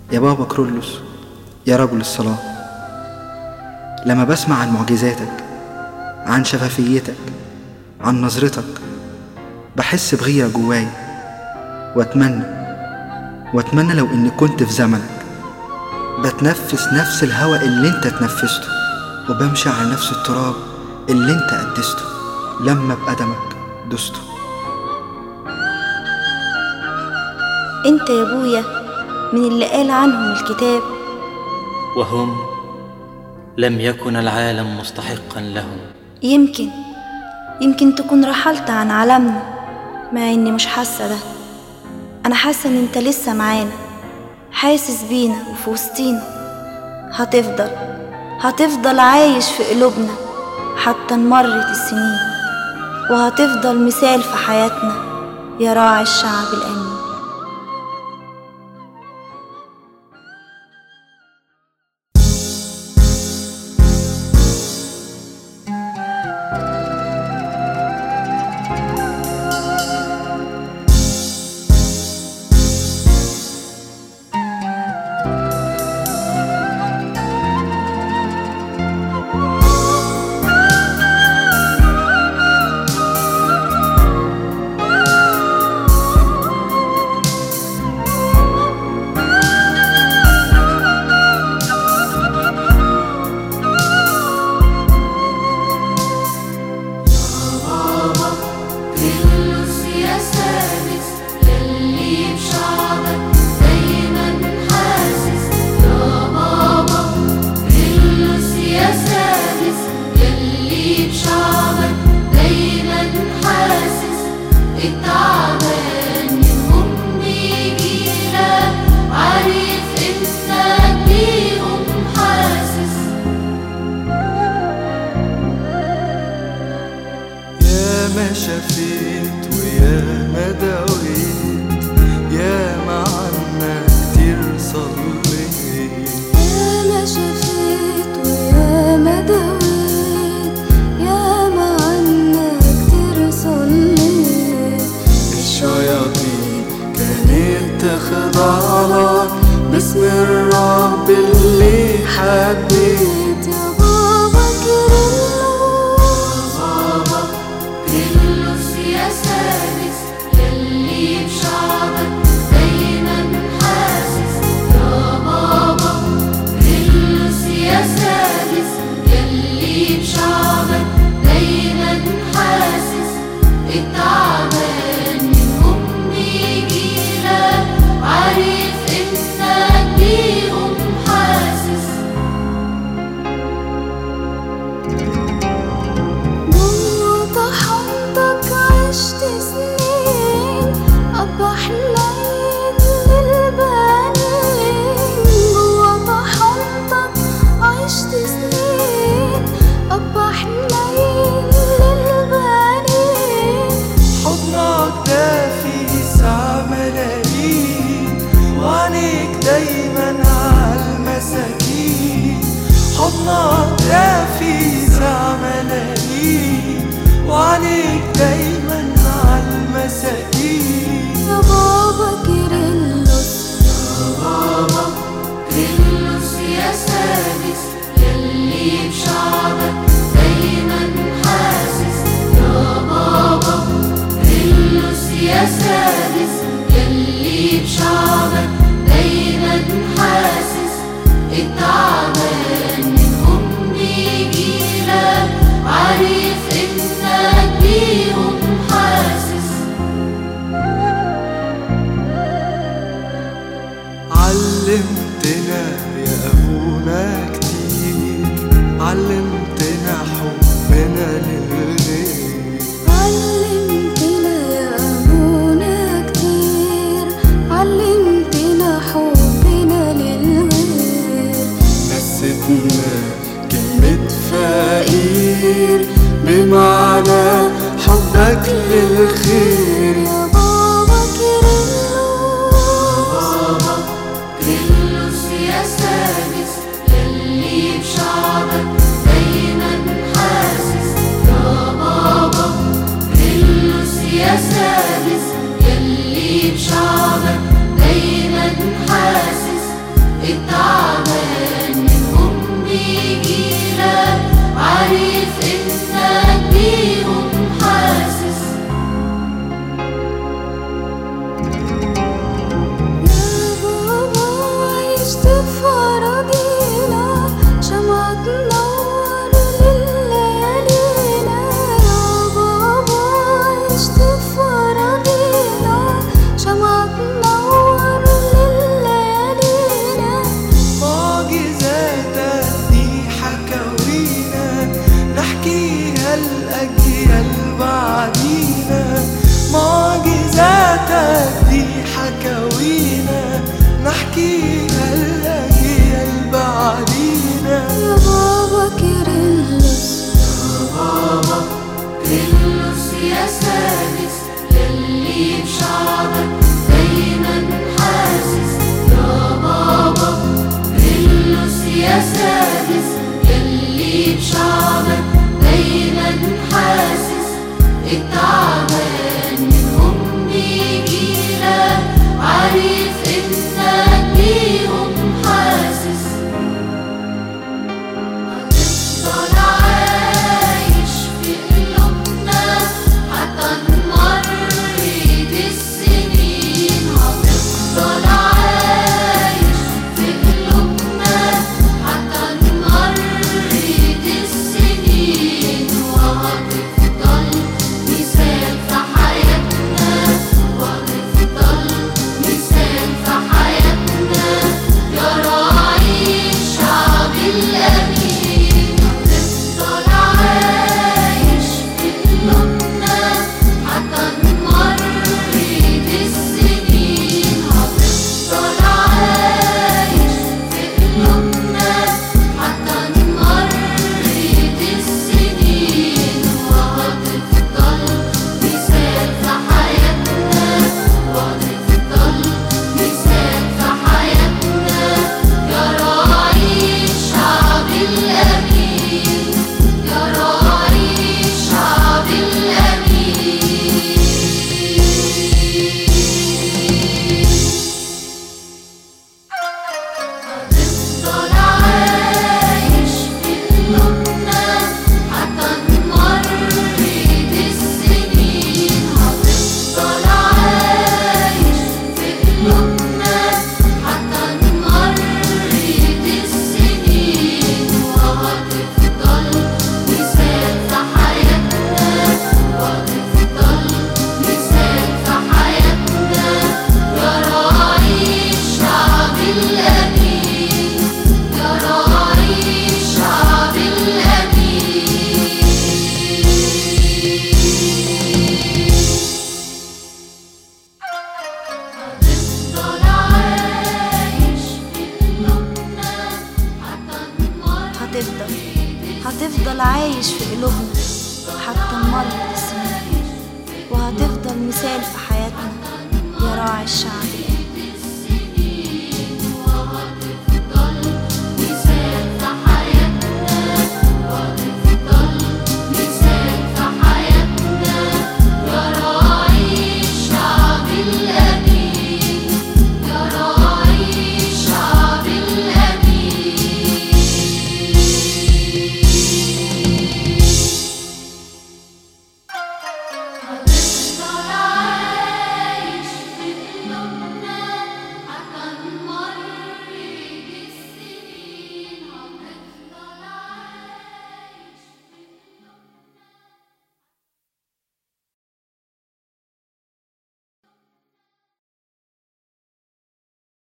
يا بابا كرولوس يا رجل الصلاة لما بسمع عن معجزاتك عن شفافيتك عن نظرتك بحس بغيرة جواي واتمنى واتمنى لو اني كنت في زمنك بتنفس نفس الهواء اللي انت تنفسته وبمشي على نفس التراب اللي انت قدسته لما بقدمك دسته انت يا ابويا من اللي قال عنهم الكتاب وهم لم يكن العالم مستحقا لهم يمكن يمكن تكون رحلت عن عالمنا مع اني مش حاسه ده انا حاسه ان انت لسه معانا حاسس بينا وفي وسطينا هتفضل هتفضل عايش في قلوبنا حتى مرت السنين وهتفضل مثال في حياتنا يا راعي الشعب الامين كرولوس يا سادس يلي بشعبك دايما حاسس يا بابا كرولوس يا سادس يلي بشعبك دايما حاسس التعبان منهم بيجيلك عارف انك بيهم حاسس يا ما شفيت ويا ما داويت يا ما عنا كتير صليت يا ما شفيت ويا ما داويت يا ما عنا كتير صليت الشياطين كانت تخضع لك باسم الرب اللي حبيت يا بابا كيرلس كرولوس يا سادس يلي بشعبك دايما حاسس يا بابا كرولوس يا سادس يلي بشعبك دايما حاسس التعبان منهم بيجيلك عارف انك بيهم حاسس جوه طحنتك عشت سنين أبا حنين للبنين جوه طحنتك عشت سنين أبا حنين للبنين حضنك دافي ساعة ملايين وعينيك دايما عالمساكين حضنك دافي ساعة ملايين وعينيك دايما عالمساكين يا بابا كيرلس كرولوس يا سادس يلي بشعبك دايما حاسس يا بابا كرولوس يا سادس يلي بشعبك دايما حاسس التعبان منهم بيجيلك عارف انك بيهم حاسس علمتنا يا أبونا كتير علمتنا حبنا للغير علمتنا يا أبونا كتير علمتنا حبنا للغير نستنا كلمة فقير بمعنى حبك للخير يا بابا كيرلس كرولوس لينا نحكيها الأجيال بعدينا يا بابا كيرلس كيرلس يا سادس يلي بشعبك دايما حاسس يا بابا كيرلس يا سادس يلي بشعبك دايما حاسس التعبان منهم بيجيلك عارف انك بيهم حاسس هتفضل عايش في قلوبنا حتى نمرض السنين هتفضل عايش في قلوبنا حتى نمرض السنين وهتفضل مثال في حياتنا وهتفضل مثال في حياتنا يا راعي الشعب الأمين هتفضل عايش في قلوبنا حتى نمرض السنين هتفضل عايش في قلوبنا حتى نمرض السنين وهتفضل مثال في حياتنا وهتفضل مثال في حياتنا يا راعي الشعب الأمين يا راعي الشعب الأمين هتفضل عايش في قلوبنا حتى نمرض السنين هتفضل عايش في قلوبنا حتى نمرض السنين وهتفضل مثال في حياتنا وهتفضل مثال في حياتنا يا راعي الشعب الأمين يا راعي الشعب الأمين هتفضل عايش في قلوبنا حتى نمر هتفضل هتفضل عايش في قلوبنا حتى نمر السنين وهتفضل مثال في حياتنا يا راعي الشعب